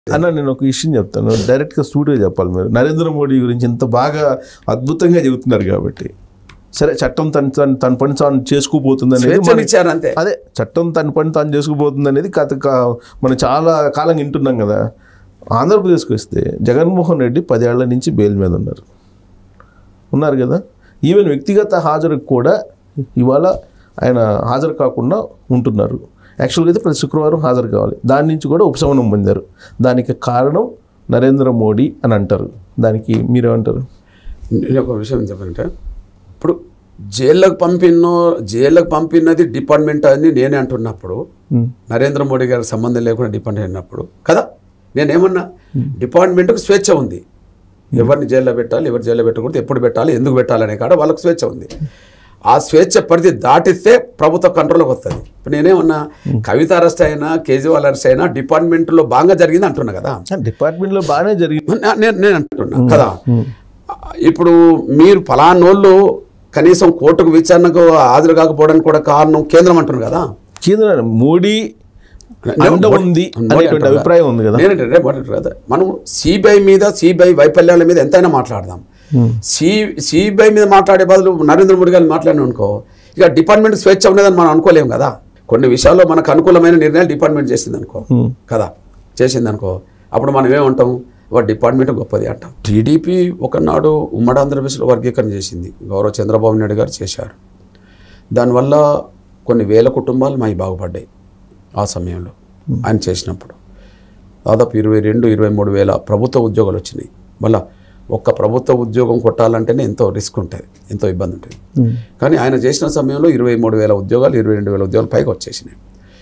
అన్న నేను ఒక విషయం చెప్తాను డైరెక్ట్గా స్టూడియో చెప్పాలి మీరు నరేంద్ర మోడీ గురించి ఇంత బాగా అద్భుతంగా చెబుతున్నారు కాబట్టి సరే చట్టం తన తన తన పని తాను చేసుకుపోతుంది అనేది మన- స్వేచ్ఛనిచ్చారు అంతే అదే చట్టం తన పని తాను చేసుకుపోతుంది అనేది కథ కా- మనం చాలా కాలం వింటున్నాం కదా ఆంధ్రప్రదేశ్కి వస్తే జగన్మోహన్ రెడ్డి పదేళ్ల నుంచి బెయిల్ మీద ఉన్నారు ఉన్నారు కదా ఈవెన్ వ్యక్తిగత హాజరుకు కూడా ఇవాళ ఆయన హాజరు కాకుండా ఉంటున్నారు యాక్చువల్గా అయితే ప్రతి శుక్రవారం హాజరు కావాలి దాని నుంచి కూడా ఉపశమనం పొందారు దానికి కారణం నరేంద్ర మోడీ అని అంటారు దానికి మీరేమంటారు నేను ఒక విషయం చెప్పాలంటే ఇప్పుడు జైళ్ళకు పంపిన జైళ్ళకు పంపినది డిపార్ట్మెంట్ అని నేనే అంటున్నప్పుడు ఉమ్, నరేంద్ర మోడీ గారికి సంబంధం లేకుండా డిపార్ట్మెంట్ అయినప్పుడు కదా నేనేమన్నా డిపార్ట్మెంట్కి స్వేచ్ఛ ఉంది ఎవరిని జైల్లో పెట్టాలి ఎవరు జైల్లో పెట్టకూడదు ఎప్పుడు పెట్టాలి ఎందుకు పెట్టాలి అనే కాడ వాళ్ళకి స్వేచ్ఛ ఉంది ఆ స్వేచ్ఛ పరిధి దాటిస్తే ప్రభుత్వ కంట్రోల్కి వస్తుంది ఇప్పుడు నేనేమన్నా కవిత అరెస్ట్ అయినా కేజ్రీవాల్ అరెస్ట్ అయినా డిపార్ట్మెంట్లో బాగా జరిగింది అంటున్నా కదా డిపార్ట్మెంట్లో బాగానే జరిగింది నే- నేను నేను అంటున్నా కదా ఇప్పుడు మీరు ఫలానోళ్ళు కనీసం కోర్టుకు విచారణకు హాజరు కాకపోవడానికి కూడా కారణం కేంద్రం అంటున్నారు కదా కేంద్ర మోడీ అండ ఉంది అనేటువంటి అభిప్రాయం ఉంది కదా నేనంటే రేపు అంటారు కదా మనం సిబిఐ మీద సిబిఐ వైఫల్యాల మీద ఎంతైనా మాట్లాడదాం సి సిబిఐ మీద మాట్లాడే బదులు నరేంద్ర మోడీ గారిని మాట్లాడిన అనుకో ఇక డిపార్ట్మెంట్ స్వేచ్ఛ ఉన్నదని మనం అనుకోలేం కదా కొన్ని విషయాల్లో మనకు అనుకూలమైన నిర్ణయాలు డిపార్ట్మెంట్ చేసింది అనుకో Hmm. కదా చేసింది అనుకో అప్పుడు మనం ఏమంటాం వాడు డిపార్ట్మెంట్ గొప్పది అంటాం టీడీపీ ఒకనాడు ఉమ్మడి ఆంధ్రప్రదేశ్లో వర్గీకరణ చేసింది గౌరవ చంద్రబాబు నాయుడు గారు చేశారు దానివల్ల కొన్ని వేల కుటుంబాలు మావి బాగుపడ్డాయి ఆ సమయంలో ఆయన చేసినప్పుడు దాదాపు ఇరవై రెండు ఇరవై మూడు వేల ప్రభుత్వ ఉద్యోగాలు వచ్చినాయి మళ్ళా ఒక్క ప్రభుత్వ ఉద్యోగం కొట్టాలంటేనే ఎంతో రిస్క్ ఉంటుంది ఎంతో ఇబ్బంది ఉంటుంది ఉమ్, కానీ ఆయన చేసిన సమయంలో ఇరవై మూడు వేల ఉద్యోగాలు ఇరవై రెండు వేల ఉద్యోగాలు పైకి వచ్చేసినాయి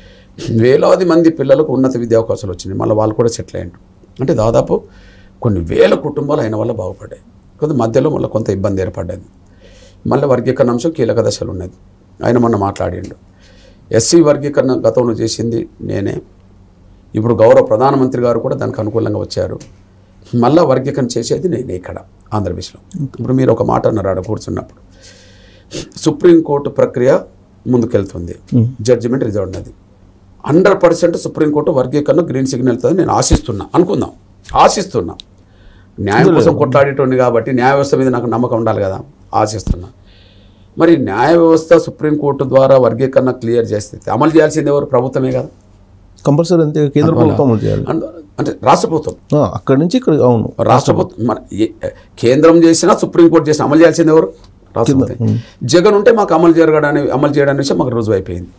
వేలాది మంది పిల్లలకు ఉన్నత విద్యా అవకాశాలు వచ్చినాయి మళ్ళీ వాళ్ళు కూడా సెటిల్ అయ్యారు అంటే దాదాపు కొన్ని వేల కుటుంబాలు ఆయన వల్ల బాగుపడ్డాయి కొంత మధ్యలో మళ్ళీ కొంత ఇబ్బంది ఏర్పడ్డది మళ్ళీ వర్గీకరణ అంశం కీలక దశలు ఉన్నది ఆయన మొన్న మాట్లాడిండు ఎస్సీ వర్గీకరణ గతంలో చేసింది నేనే ఇప్పుడు గౌరవ ప్రధానమంత్రి గారు కూడా దానికి అనుకూలంగా వచ్చారు మళ్ళా వర్గీకరణ చేసేది నేనే ఇక్కడ ఆంధ్రప్రదేశ్లో ఇప్పుడు మీరు ఒక మాట అన్నారు ఆడ కూర్చున్నప్పుడు సుప్రీంకోర్టు ప్రక్రియ ముందుకెళ్తుంది జడ్జిమెంట్ రిజర్వ్ ఉన్నది హండ్రెడ్ పర్సెంట్ సుప్రీంకోర్టు వర్గీకరణ గ్రీన్ సిగ్నల్ ఇస్తుంది నేను ఆశిస్తున్నా అనుకుందాం ఆశిస్తున్నా న్యాయం కోసం కొట్లాడేటోడిని కాబట్టి న్యాయ వ్యవస్థ మీద నాకు నమ్మకం ఉండాలి కదా ఆశిస్తున్నా మరి న్యాయ వ్యవస్థ సుప్రీంకోర్టు ద్వారా వర్గీకరణ క్లియర్ చేస్తే అమలు చేయాల్సింది ఎవరు ప్రభుత్వమే కదా కంపల్సరీ అంతే కేంద్ర ప్రభుత్వం అమలు చేయాలి అండ్- అంటే రాష్ట్ర ప్రభుత్వం ఆ, అక్కడి నుంచి ఇక్కడ అవును రాష్ట్ర ప్రభుత్వం మన ఏ- కేంద్రం చేసినా సుప్రీంకోర్టు చేసిన అమలు చేయాల్సింది ఎవరు రాష్ట్ర ప్రభుత్వం జగన్ ఉంటే మాకు అమలు జరగడానికి అమలు చేయడానికి విషయం మాకు రుజువు అయిపోయింది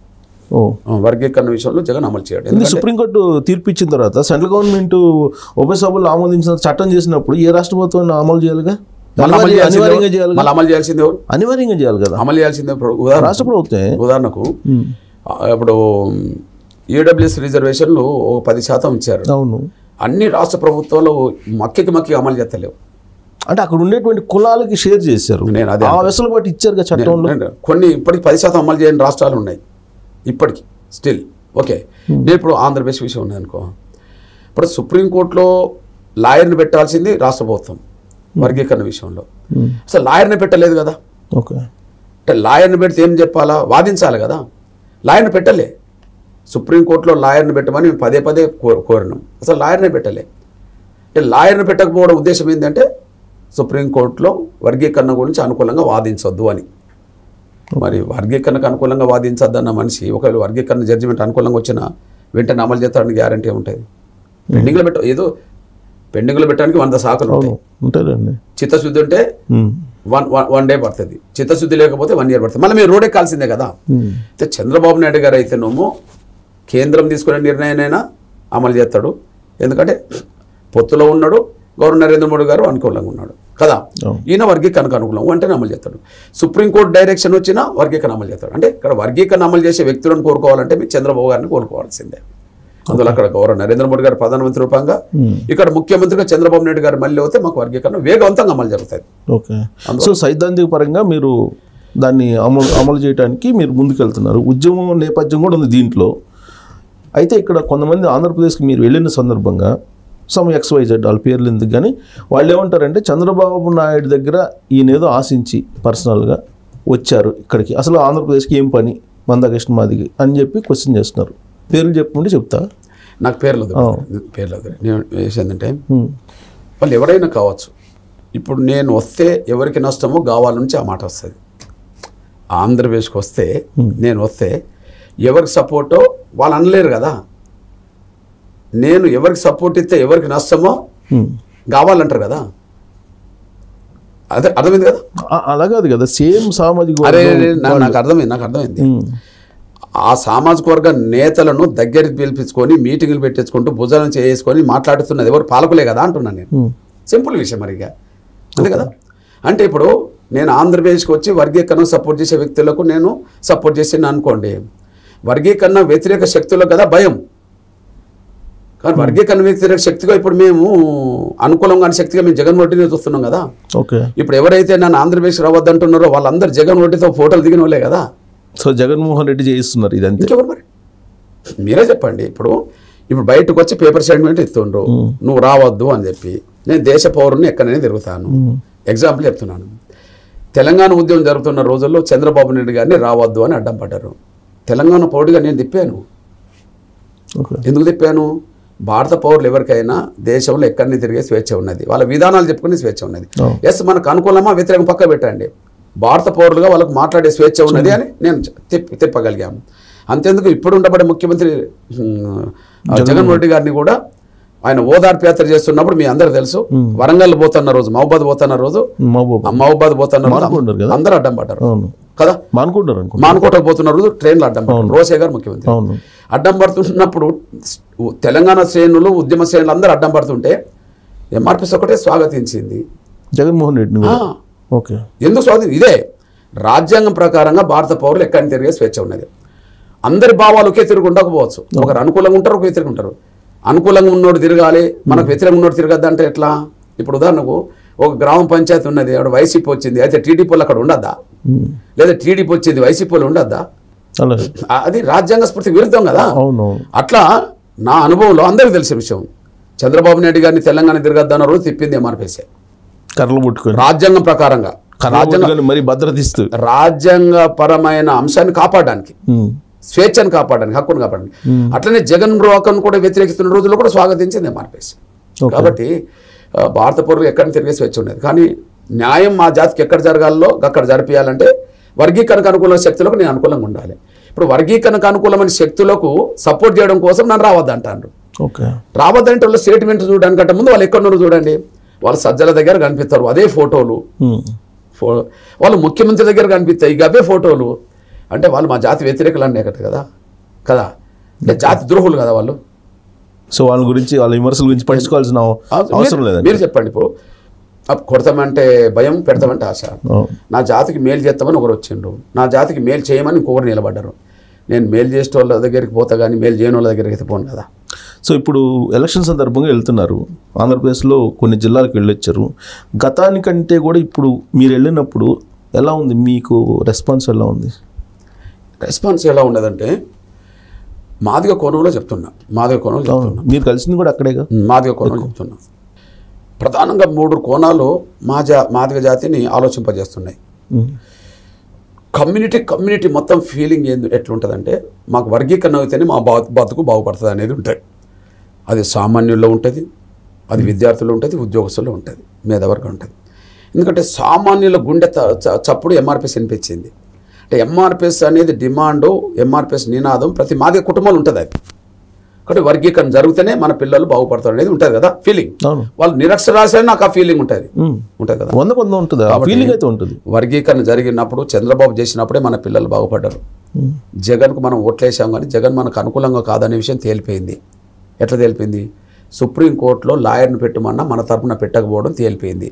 ఓ ఆ, వర్గీకరణ విషయంలో జగన్ అమలు చేయడం ఎందుకంటే సుప్రీంకోర్టు తీర్పు ఇచ్చిన తర్వాత సెంట్రల్ గవర్నమెంట్ ఉభయ సభలు ఆమోదించిన చట్టం చేసినప్పుడు ఏ రాష్ట్ర ప్రభుత్వం అమలు చేయాలిగా మళ్ళీ అమలు చేయాల్సింది అనివార్యంగా ఎవరు? చేయాలి మళ్ళీ అమలు చేయాల్సింది ఎవరు అనివార్యంగా చేయాలి కదా అమలు చేయాల్సింది ఎవరు? ఉదాహరణ రాష్ట్ర ప్రభుత్వమే ఉదాహరణకు ఉమ్, ఆ, ఇప్పుడు ఈడబ్ల్యూఎస్ రిజర్వేషన్లు ఒక పది శాతం ఇచ్చారు అవును అన్ని రాష్ట్ర ప్రభుత్వాలు మక్కికి మక్కి అమలు చేస్తలేవు అంటే అక్కడ ఉండేటువంటి కులాలకి షేర్ చేశారు నేను అదే ఆ వెసులుబాటు ఇచ్చారు కదా చట్టంలో నేను- కొన్ని ఇప్పటికి పది శాతం అమలు చేయని రాష్ట్రాలు ఉన్నాయి ఇప్పటికి స్టిల్ ఓకే నేను ఇప్పుడు ఆంధ్రప్రదేశ్ విషయం ఉన్నది అనుకో ఇప్పుడు సుప్రీంకోర్టులో లాయర్ని పెట్టాల్సింది రాష్ట్ర ప్రభుత్వం వర్గీకరణ విషయంలో ఉమ్, అసలు లాయర్ని పెట్టలేదు కదా ఓకే అంటే లాయర్ని పెడితే ఏం చెప్పాలా వాదించాలి కదా లాయర్ని పెట్టలే సుప్రీంకోర్టులో లాయర్ని పెట్టమని మేము పదే పదే కో కోరినాం అసలు లాయర్ని పెట్టలే అంటే లాయర్ని పెట్టకపోవడం ఉద్దేశం ఏంటంటే సుప్రీంకోర్టులో వర్గీకరణ గురించి అనుకూలంగా వాదించొద్దు అని మరి వర్గీకరణకు అనుకూలంగా వాదించొద్దన్న మనిషి ఒకవేళ వర్గీకరణ జడ్జిమెంట్ అనుకూలంగా వచ్చినా వెంటనే అమలు చేస్తాడని గ్యారంటీ ఉంటుంది పెండింగ్లో పెట్ట ఏదో పెండింగ్లో పెట్టడానికి వంద శాఖలు ఉంటాయి ఉంటారండి చిత్తశుద్ధి ఉంటే um, one one one day పడుతుంది చిత్తశుద్ధి లేకపోతే వన్ ఇయర్ పడుతుంది మళ్ళీ మీరు రోడ్ ఎక్కాల్సిందే కదా ఉమ్, అయితే చంద్రబాబు నాయుడు గారు అయితేనేమో కేంద్రం తీసుకునే నిర్ణయానైనా అమలు చేస్తాడు ఎందుకంటే పొత్తులో ఉన్నాడు గౌరవ నరేంద్ర మోడీ గారు అనుకూలంగా ఉన్నాడు కదా అవును. ఈయన వర్గీకరణకు అనుకూలం వెంటనే అమలు చేస్తాడు సుప్రీంకోర్టు డైరెక్షన్ వచ్చినా వర్గీకరణ అమలు చేస్తాడు అంటే ఇక్కడ వర్గీకరణ అమలు చేసే వ్యక్తులను కోరుకోవాలంటే మీరు చంద్రబాబు గారిని కోరుకోవాల్సిందే అందులో అక్కడ గౌరవ నరేంద్ర మోడీ గారు ప్రధానమంత్రి రూపంగా ఉమ్, ఇక్కడ ముఖ్యమంత్రిగా చంద్రబాబు నాయుడు గారు మళ్ళీ అవుతే మాకు వర్గీకరణ వేగవంతంగా అమలు జరుగుతుంది ఓకే సో సైద్ధాంతిక పరంగా మీరు దాన్ని అమలు అమలు చేయడానికి మీరు ముందుకెళ్తున్నారు ఉద్యమం నేపథ్యం కూడా ఉంది దీంట్లో అయితే ఇక్కడ కొంతమంది ఆంధ్రప్రదేశ్కి మీరు వెళ్ళిన సందర్భంగా సమ్ ఎక్స్వైజెడ్ వాళ్ళ పేర్లు ఎందుకు కానీ వాళ్ళు ఏమంటారంటే చంద్రబాబు నాయుడు దగ్గర ఈయనేదో ఆశించి పర్సనల్గా వచ్చారు ఇక్కడికి అసలు ఆంధ్రప్రదేశ్కి ఏం పని మందకృష్ణ మాదిగి అని చెప్పి క్వశ్చన్ చేస్తున్నారు పేర్లు చెప్పుకుంటే చెప్తా నాకు పేర్లు వద్దు పేర్లు వద్దు నేను వేసేందంటే ఉమ్. వాళ్ళు ఎవరైనా కావచ్చు ఇప్పుడు నేను వస్తే ఎవరికి నష్టమో కావాల నుంచి ఆ మాట వస్తుంది ఆంధ్రప్రదేశ్కి వస్తే నేను వస్తే ఎవరికి సపోర్టో వాళ్ళు అనలేరు కదా నేను ఎవరికి సపోర్ట్ ఇస్తే ఎవరికి నష్టమో ఉమ్. కావాలంటారు కదా అదే అర్థమైంది కదా ఆ- అలా కాదు కదా సేమ్ సామాజిక అరే వర్గం నా- నాకు అర్థమైంది నాకు అర్థమైంది ఉమ్. ఆ సామాజిక వర్గ నేతలను దగ్గరికి పిలిపించుకొని మీటింగులు పెట్టించుకుంటూ భుజాలను చేసుకొని మాట్లాడుతున్నది ఎవరు పాలకులే కదా అంటున్నాను నేను ఉమ్. సింపుల్ విషయం మరిగా అంతే కదా అంటే ఇప్పుడు నేను ఆంధ్రప్రదేశ్కి వచ్చి వర్గీకరణ సపోర్ట్ చేసే వ్యక్తులకు నేను సపోర్ట్ చేసిన అనుకోండి వర్గీకరణ వ్యతిరేక శక్తులకు కదా భయం కానీ వర్గీకరణ వ్యతిరేక శక్తిగా ఇప్పుడు మేము అనుకూలం కాని శక్తిగా మేము జగన్ రెడ్డిని చూస్తున్నాం కదా ఓకే ఇప్పుడు ఎవరైతే నన్ను ఆంధ్రప్రదేశ్ రావద్దంటున్నారో వాళ్ళందరూ జగన్ రెడ్డితో ఫోటోలు దిగిన వాళ్ళే కదా సో జగన్మోహన్ రెడ్డి చేయిస్తున్నారు ఇదంతే ఇంకెవరు మరి మీరే చెప్పండి ఇప్పుడు ఇప్పుడు బయటకు వచ్చి పేపర్ స్టేట్మెంట్ ఇస్తుండ్రు నువ్వు రావద్దు అని చెప్పి నేను దేశ పౌరుని ఎక్కడైనా తిరుగుతాను ఎగ్జాంపుల్ చెప్తున్నాను తెలంగాణ ఉద్యమం జరుగుతున్న రోజుల్లో చంద్రబాబు నాయుడు గారిని రావద్దు అని అడ్డం పడ్డారు తెలంగాణ పౌరుడిగా నేను తిప్పాను ఓకే ఎందుకు తిప్పాను భారత పౌరులు ఎవరికైనా దేశంలో ఎక్కడిని తిరిగే స్వేచ్ఛ ఉన్నది వాళ్ళ విధానాలు చెప్పుకునే స్వేచ్ఛ ఉన్నది అవును. ఎస్ మనకు అనుకూలమా వ్యతిరేకం పక్క పెట్టండి భారత పౌరులుగా వాళ్ళకు మాట్లాడే స్వేచ్ఛ ఉన్నది అని నేను తిప్ప తిప్పగలిగాము అంతేందుకు ఇప్పుడు ఉండబడే ముఖ్యమంత్రి ఉమ్, జగన్మోహన్ రెడ్డి గారిని కూడా ఆయన ఓదార్పు యాత్ర చేస్తున్నప్పుడు మీ అందరూ తెలుసు వరంగల్ పోతున్న రోజు మహబాద్ పోతున్న రోజు మహబూబ్ ఆ మహబాద్ పోతున్న రోజు మానుకుంటారు కదా? అందరూ అడ్డం పడ్డారు అవును కదా మానుకుంటారు అనుకుంటా మానుకోట పోతున్న రోజు ట్రైన్లో అడ్డం పడ్డారు రోసే గారు ముఖ్యమంత్రి అవును అడ్డం పడుతున్నప్పుడు తెలంగాణ శ్రేణులు ఉద్యమ శ్రేణులు అందరూ అడ్డం పడుతుంటే ఎంఆర్పిఎస్ ఒకటే స్వాగతించింది జగన్మోహన్ రెడ్డిని ఆ, కూడా ఓకే ఎందుకు స్వాగతి ఇదే రాజ్యాంగం ప్రకారంగా భారత పౌరులు ఎక్కడిని తిరిగే స్వేచ్ఛ ఉన్నది అందరి భావాలు ఒకే తిరిగి ఉండకపోవచ్చు ఒకరు అనుకూలంగా ఉంటారు ఒకరు వ్యతిరేకంగా ఉంటారు అనుకూలంగా ఉన్నోడు తిరగాలి మనకు వ్యతిరేకంగా ఉన్నోడు తిరగద్దు అంటే ఎట్లా ఇప్పుడు ఉదాహరణకు ఒక గ్రామ పంచాయతీ ఉన్నది అక్కడ వైసీపీ వచ్చింది అయితే టీడీపీ వాళ్ళు అక్కడ ఉండద్దా ఉమ్. లేదా టీడీపీ వచ్చింది వైసీపీ వాళ్ళు ఉండద్దా అలాగే ఆ- అది రాజ్యాంగ స్ఫూర్తి విరుద్ధం కదా అవును అట్లా నా అనుభవంలో అందరికీ తెలిసిన విషయం చంద్రబాబు నాయుడు గారిని తెలంగాణ తిరగద్దన్న రోజు తిప్పింది ఎంఆర్పిఎస్ కర్రలు పుట్టుకొని రాజ్యాంగం ప్రకారంగా కర్రలు పుట్టుకొని మరి భద్రత ఇస్తూ రాజ్యాంగ పరమైన అంశాన్ని కాపాడడానికి ఉమ్. స్వేచ్ఛను కాపాడడానికి హక్కును కాపాడడానికి అట్లనే జగన్ రోకన్ కూడా వ్యతిరేకిస్తున్న రోజుల్లో కూడా స్వాగతించింది ఎంఆర్పిఎస్ Okay. కాబట్టి ఆ, భారత పౌరులు ఎక్కడ తిరిగే స్వేచ్ఛ ఉండేది కానీ న్యాయం మా జాతికి ఎక్కడ జరగాలో అక్కడ జరిపించాలంటే వర్గీకరణకు అనుకూలమైన శక్తులకు నేను అనుకూలంగా ఉండాలి ఇప్పుడు వర్గీకరణకు అనుకూలమైన శక్తులకు సపోర్ట్ చేయడం కోసం నన్ను రావద్దంటాను ఓకే రావద్దంటే వాళ్ళు స్టేట్మెంట్ చూడడానికంటే ముందు వాళ్ళు ఎక్కడున్నారో చూడండి వాళ్ళు సజ్జల దగ్గర కనిపిస్తారు అదే ఫోటోలు ఉమ్. ఫో వాళ్ళు ముఖ్యమంత్రి దగ్గర కనిపిస్తాయి ఇక అవే ఫోటోలు అంటే వాళ్ళు మా జాతి వ్యతిరేకులు అనే కదా కదా కదా అంటే జాతి ద్రోహులు కదా వాళ్ళు సో వాళ్ళ గురించి వాళ్ళ విమర్శల గురించి పట్టించుకోవాల్సిన అవసరం మీరు- లేదండి మీరు చెప్పండి ఇప్పుడు అప్ కొడతామంటే భయం పెడతామంటే ఆశ అవును. నా జాతికి మేలు చేస్తామని ఒకరు వచ్చిండ్రు నా జాతికి మేలు చేయమని ఇంకొకరు నిలబడ్డారు నేను మేలు చేసే వాళ్ళ దగ్గరికి పోతా కానీ మేలు చేయని వాళ్ళ దగ్గరికి అయితే పోను కదా సో ఇప్పుడు ఎలక్షన్ సందర్భంగా వెళ్తున్నారు ఆంధ్రప్రదేశ్లో కొన్ని జిల్లాలకు వెళ్ళొచ్చారు గతానికంటే కూడా ఇప్పుడు మీరు వెళ్ళినప్పుడు ఎలా ఉంది మీకు రెస్పాన్స్ ఎలా ఉంది రెస్పాన్స్ ఎలా ఉండదంటే మాదిగ కోణంలో చెప్తున్నా మాదిగ కోణంలో చెప్తున్నా మీరు కలిసింది కూడా అక్కడేగా మాదిగ కోణం చెప్తున్నా ప్రధానంగా మూడు కోణాలు మా జా మాదిగ జాతిని ఆలోచింపజేస్తున్నాయి ఉమ్. కమ్యూనిటీ కమ్యూనిటీ మొత్తం ఫీలింగ్ ఏంది ఎట్లుంటుందంటే మాకు వర్గీకరణ అయితేనే మా బా బతుకు బాగుపడుతుంది అనేది ఉంటుంది అది సామాన్యుల్లో ఉంటుంది అది విద్యార్థుల్లో ఉంటుంది ఉద్యోగస్తుల్లో ఉంటుంది మేధావర్గం ఉంటుంది ఎందుకంటే సామాన్యుల గుండె త- చ- చప్పుడు ఎంఆర్పిఎస్ వినిపించింది అంటే ఎంఆర్పిఎస్ అనేది డిమాండు ఎంఆర్పిఎస్ నినాదం ప్రతి మాదిగ కుటుంబంలో ఉంటుంది అది కాబట్టి వర్గీకరణ జరిగితేనే మన పిల్లలు బాగుపడతారు అనేది ఉంటుంది కదా ఫీలింగ్ అవును వాళ్ళు నిరక్షరాస్య నాకు ఆ ఫీలింగ్ ఉంటుంది ఉమ్. ఉంటుంది కదా వంద కొంత ఉంటుంది ఫీలింగ్ అయితే ఉంటుంది వర్గీకరణ జరిగినప్పుడు చంద్రబాబు చేసినప్పుడే మన పిల్లలు బాగుపడ్డారు ఉమ్. జగన్కు మనం ఓట్లేసాం కానీ జగన్ మనకు అనుకూలంగా కాదనే విషయం తేలిపోయింది ఎట్లా తేలిపోయింది సుప్రీంకోర్టులో లాయర్ని పెట్టమన్నా మన తరపున పెట్టకపోవడం తేలిపోయింది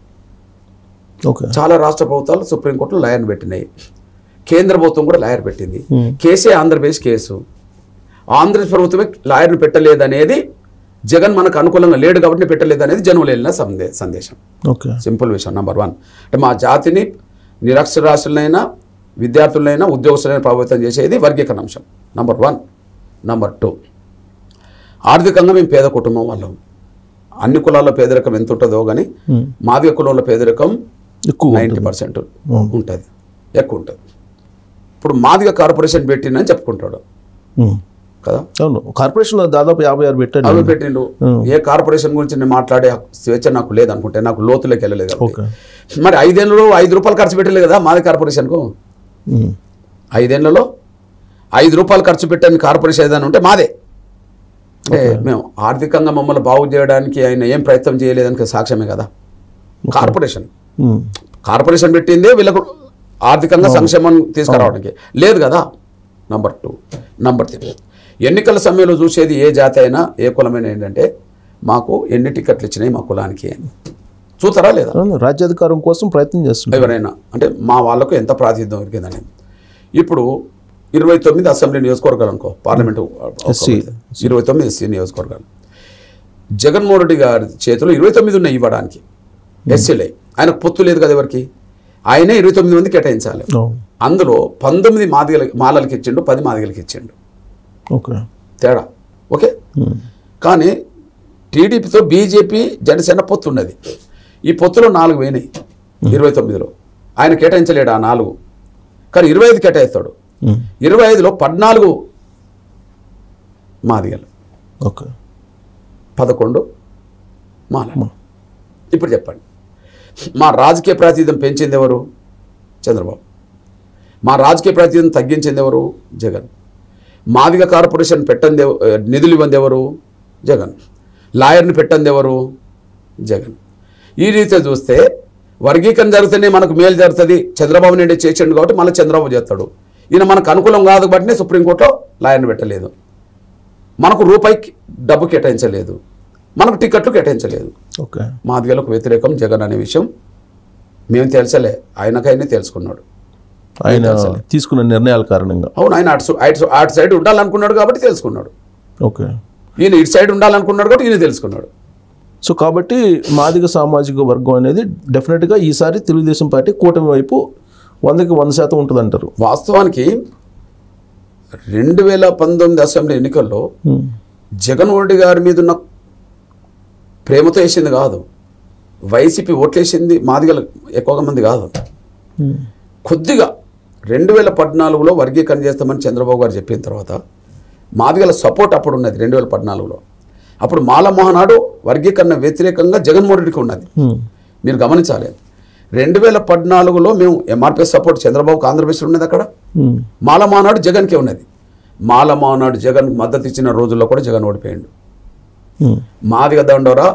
ఓకే చాలా రాష్ట్ర ప్రభుత్వాలు సుప్రీంకోర్టులో లాయర్ని పెట్టినాయి కేంద్ర ప్రభుత్వం కూడా లాయర్ పెట్టింది Hmm. కేసే ఆంధ్రప్రదేశ్ కేసు ఆంధ్రప్రదేశ్ ప్రభుత్వమే లాయర్ని పెట్టలేదనేది జగన్ మనకు అనుకూలంగా లేడు కాబట్టి పెట్టలేదు అనేది జనువులు వెళ్ళిన సందే సందేశం ఓకే సింపుల్ విషయం నెంబర్ వన్ అంటే మా జాతిని నిరక్షరాస్యులైనా విద్యార్థులైనా ఉద్యోగస్తులైనా ప్రభావితం చేసేది వర్గీకరణ అంశం నంబర్ వన్ నంబర్ టూ ఆర్థికంగా మేము పేద కుటుంబం వాళ్ళం అన్ని కులాల్లో పేదరికం ఎంత ఉంటుందో కానీ ఉమ్. మాదిగ కులంలో పేదరికం ఎక్కువ నైంటీ పర్సెంట్ అవును. ఉంటుంది ఎక్కువ ఉంటుంది ఇప్పుడు మాదిగ కార్పొరేషన్ పెట్టిందని చెప్పుకుంటాడు ఉమ్. కదా అవును కార్పొరేషన్లో దాదాపు యాభై ఆరు పెట్టాడు అవి పెట్టిండు ఏ కార్పొరేషన్ గురించి నేను మాట్లాడే స్వేచ్ఛ నాకు లేదనుకుంటే నాకు లోతులోకి వెళ్ళలేదు కాబట్టి. ఓకే మరి ఐదేళ్లలో ఐదు రూపాయలు ఖర్చు పెట్టలేదు కదా మాది కార్పొరేషన్కు ఉమ్. ఐదేళ్లలో ఐదు రూపాయలు ఖర్చు పెట్టని కార్పొరేషన్ ఏదైనా ఉంటే మాదే అంటే మేము ఆర్థికంగా మమ్మల్ని బాగు చేయడానికి ఆయన ఏం ప్రయత్నం చేయలేదని సాక్ష్యమే కదా కార్పొరేషన్ ఉమ్. కార్పొరేషన్ పెట్టిందే వీళ్ళకు ఆర్థికంగా సంక్షేమం తీసుకురావడానికి లేదు కదా నంబర్ టూ నంబర్ త్రీ ఎన్నికల సమయంలో చూసేది ఏ జాతి అయినా ఏ కులమైనా ఏంటంటే మాకు ఎన్ని టికెట్లు ఇచ్చినాయి మా కులానికి అని చూస్తారా లేదా అవును, రాజ్యాధికారం కోసం ప్రయత్నం చేస్తున్నారు ఎవరైనా అంటే మా వాళ్ళకు ఎంత ప్రాతినిధ్యం దొరికిందని ఇప్పుడు ఇరవై తొమ్మిది అసెంబ్లీ నియోజకవర్గాలు అనుకో పార్లమెంటు SC. ఇరవై తొమ్మిది ఎస్సీ నియోజకవర్గాలు జగన్మోహన్ రెడ్డి గారి చేతిలో ఇరవై తొమ్మిది ఉన్నాయి ఇవ్వడానికి ఎస్సీలే ఆయనకు పొత్తు లేదు కదా ఎవరికి ఆయనే ఇరవై తొమ్మిది మంది కేటాయించాలి అవును. అందులో పంతొమ్మిది మాదిగల మాలలకి ఇచ్చిండు పది మాదిగలకి ఇచ్చిండు ఓకే తేడా ఓకే ఉమ్. కానీ టీడీపీతో బీజేపీ జనసేన పొత్తు ఉన్నది ఈ పొత్తులో నాలుగు పోయినాయి ఇరవై తొమ్మిదిలో ఆయన కేటాయించలేడు ఆ నాలుగు కానీ ఇరవై ఐదు కేటాయిస్తాడు ఉమ్. ఇరవై ఐదులో పద్నాలుగు మాదిగలు ఓకే పదకొండు మాల ఇప్పుడు చెప్పండి మా రాజకీయ ప్రాతినిధ్యం పెంచింది ఎవరు చంద్రబాబు మా రాజకీయ ప్రాతినిధ్యం తగ్గించింది ఎవరు జగన్ మాదిగ కార్పొరేషన్ పెట్టంది ఎవ- నిధులు ఇవ్వంది ఎవరు జగన్ లాయర్ని పెట్టంది ఎవరు జగన్ ఈ రీతిలో చూస్తే వర్గీకరణ జరిగితేనే మనకు మేలు జరుగుతుంది చంద్రబాబు నాయుడు చేసిండు కాబట్టి మళ్ళీ చంద్రబాబు చేస్తాడు ఈయన మనకు అనుకూలం కాదు కాబట్టి సుప్రీంకోర్టులో లాయర్ని పెట్టలేదు మనకు రూపాయికి డబ్బు కేటాయించలేదు మనకు టికెట్లు కేటాయించలేదు ఓకే మాదిగలకు వ్యతిరేకం జగన్ అనే విషయం మేము తెలుసలే ఆయనకైనా తెలుసుకున్నాడు ఆయన తీసుకున్న నిర్ణయాల కారణంగా అవును ఆయన అటు అటు అటు సైడ్ ఉండాలనుకున్నాడు కాబట్టి తెలుసుకున్నాడు ఓకే ఈయన ఇటు సైడ్ ఉండాలనుకున్నాడు కాబట్టి ఈయన తెలుసుకున్నాడు సో కాబట్టి మాదిగ సామాజిక వర్గం అనేది డెఫినెట్గా ఈసారి తెలుగుదేశం పార్టీ కూటమి వైపు వందకి వంద శాతం ఉంటుంది అంటారు వాస్తవానికి రెండు వేల పంతొమ్మిది అసెంబ్లీ ఎన్నికల్లో జగన్మోహన్ రెడ్డి గారి మీద ఉన్న ప్రేమతో వేసింది కాదు వైసీపీ ఓట్లేసింది మాదిగల ఎక్కువగా మంది కాదు కొద్దిగా రెండు వేల పద్నాలుగులో వర్గీకరణ చేస్తామని చంద్రబాబు గారు చెప్పిన తర్వాత మాదిగల సపోర్ట్ అప్పుడు ఉన్నది రెండు వేల పద్నాలుగులో అప్పుడు మాల మహానాడు వర్గీకరణ వ్యతిరేకంగా జగన్మోహన్ రెడ్డికి ఉన్నది మీరు గమనించాలి రెండు వేల పద్నాలుగులో మేము ఎంఆర్పిఎస్ సపోర్ట్ చంద్రబాబుకి ఆంధ్రప్రదేశ్లో ఉన్నది అక్కడ మాల మహానాడు జగన్కే ఉన్నది మాల మహానాడు జగన్ మద్దతు ఇచ్చిన రోజుల్లో కూడా జగన్ ఓడిపోయాడు మాదిగ దండోరా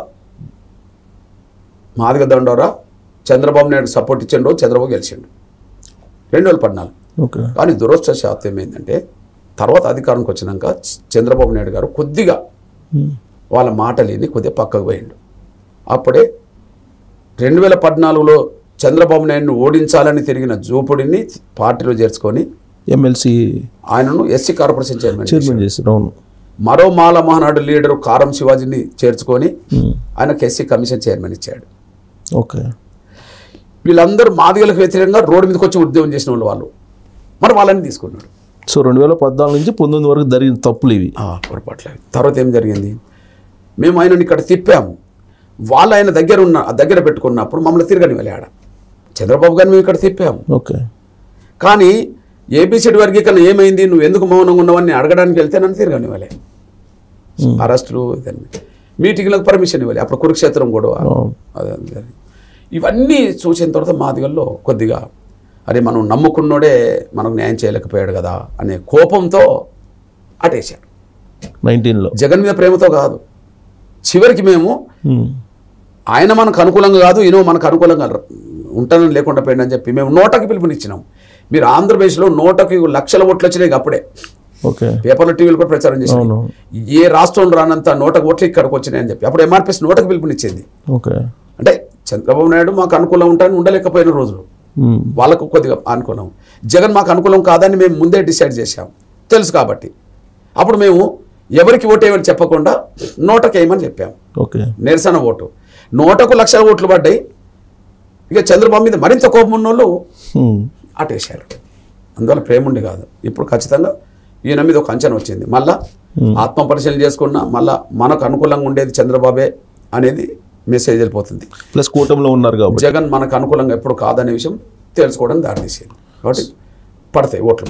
మాదిగ దండోరా చంద్రబాబు నాయుడు సపోర్ట్ ఇచ్చిన రోజు చంద్రబాబు గెలిచిండు రెండు వేల పద్నాలుగు ఓకే కానీ దురదృష్టశాతం ఏమైందంటే తర్వాత అధికారంకి వచ్చినాక చ- చంద్రబాబు నాయుడు గారు కొద్దిగా వాళ్ళ మాటలేని కొద్దిగా పక్కకు పోయిండు అప్పుడే రెండు వేల పద్నాలుగులో చంద్రబాబు నాయుడును ఓడించాలని తిరిగిన జోపుడిని పార్టీలో చేర్చుకొని ఎమ్మెల్సీ ఆయనను ఎస్సీ కార్పొరేషన్ చైర్మన్ చేశారు. చైర్మన్ చేశారు అవును మరో మాల మహానాడు లీడరు కారం శివాజీని చేర్చుకొని ఆయనకు ఎస్సీ కమిషన్ చైర్మన్ ఇచ్చాడు ఓకే వీళ్ళందరూ మాదిగలకు వ్యతిరేకంగా రోడ్డు మీదకి వచ్చి ఉద్యమం చేసిన వాళ్ళు వాళ్ళు మరి వాళ్ళని తీసుకున్నాడు సో రెండు వేల పద్నాలుగు నుంచి పంతొమ్మిది వరకు జరిగిన తప్పులు ఇవి ఆ, పొరపాట్లేదు తర్వాత ఏం జరిగింది మేము ఆయనని ఇక్కడ తిప్పాము వాళ్ళు ఆయన దగ్గర ఉన్న దగ్గర పెట్టుకున్నప్పుడు మమ్మల్ని తిరగని వెళ్ళాడ చంద్రబాబు గారిని మేము ఇక్కడ తిప్పాము ఓకే కానీ ఏబిసిడి వర్గీకరణ ఏమైంది నువ్వు ఎందుకు మౌనంగా ఉన్నావని అడగడానికి వెళ్తే నన్ను తిరగని వెళ్ళే అరెస్టులు ఇదన్నీ మీటింగ్లకు పర్మిషన్ ఇవ్వాలి అప్పుడు కురుక్షేత్రం గొడవ అవును. అదే జరిగింది. ఇవన్నీ చూసిన తర్వాత మాదిగల్లో కొద్దిగా అరే మనం నమ్ముకున్నోడే మనకు న్యాయం చేయలేకపోయాడు కదా అనే కోపంతో అటేశాడు నైన్టీన్లో జగన్ మీద ప్రేమతో కాదు చివరికి మేము ఆయన మనకు అనుకూలంగా కాదు ఈయన మనకు అనుకూలంగా ర- ఉంటానని లేకుండా పోయిందని చెప్పి మేము నోటకి పిలుపునిచ్చినాం మీరు ఆంధ్రప్రదేశ్లో నోటకి లక్షల ఓట్లు వచ్చినాయి అప్పుడే ఓకే పేపర్లో టీవీలు కూడా ప్రచారం చేసినాయి అవును ఏ రాష్ట్రం రానంత నోటకు ఓట్లు ఇక్కడికి వచ్చినాయని చెప్పి అప్పుడు ఎంఆర్పిఎస్ నోటకి పిలుపునిచ్చింది ఓకే అంటే చంద్రబాబు నాయుడు మాకు అనుకూలం ఉంటాయని ఉండలేకపోయిన రోజులు ఉమ్. వాళ్ళకు కొద్దిగా అనుకూలం జగన్ మాకు అనుకూలం కాదని మేము ముందే డిసైడ్ చేశాం తెలుసు కాబట్టి అప్పుడు మేము ఎవరికి ఓటేయమని చెప్పకుండా నోటకి వేయమని చెప్పాం ఓకే నిరసన ఓటు నోటకు లక్షల ఓట్లు పడ్డాయి ఇక చంద్రబాబు మీద మరింత కోపం ఉన్నోళ్ళు ఉమ్. అటేశారు అందువల్ల ప్రేమ ఉండి కాదు ఇప్పుడు ఖచ్చితంగా ఈయన మీద ఒక అంచనా వచ్చింది మళ్ళా ఆత్మ పరిశీలన చేసుకున్నా మళ్ళా మనకు అనుకూలంగా ఉండేది చంద్రబాబే అనేది మెసేజ్ వెళ్ళిపోతుంది ప్లస్ కూటమిలో ఉన్నారు కాబట్టి జగన్ మనకు అనుకూలంగా ఎప్పుడు కాదనే విషయం తెలుసుకోవడం దారితీసింది కాబట్టి పడతాయి ఓట్లు